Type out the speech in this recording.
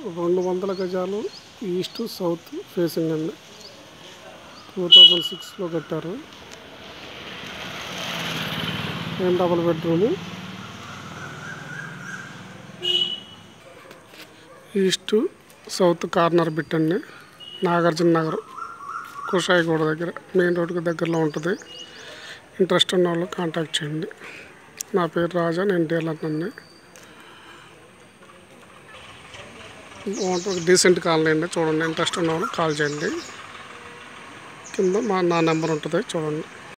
రెండు వందల గజాలు ఈస్ట్ సౌత్ ఫేసింగ్ అండి టూ థౌజండ్ సిక్స్లో కట్టారు ఏం double bedroom east south corner bit అండి నాగార్జున నగర్ కుషాయిగూడ దగ్గర మెయిన్ రోడ్కి దగ్గరలో ఉంటుంది ఇంట్రెస్ట్ ఉన్న వాళ్ళు కాంటాక్ట్ చేయండి నా పేరు రాజా నేను డీలర్ అండి బాగుంటుంది డీసెంట్ కాలనీ అండి చూడండి ఇంట్రెస్ట్ ఉన్న వాళ్ళు కాల్ చేయండి కింద మా నా నెంబర్ ఉంటుంది చూడండి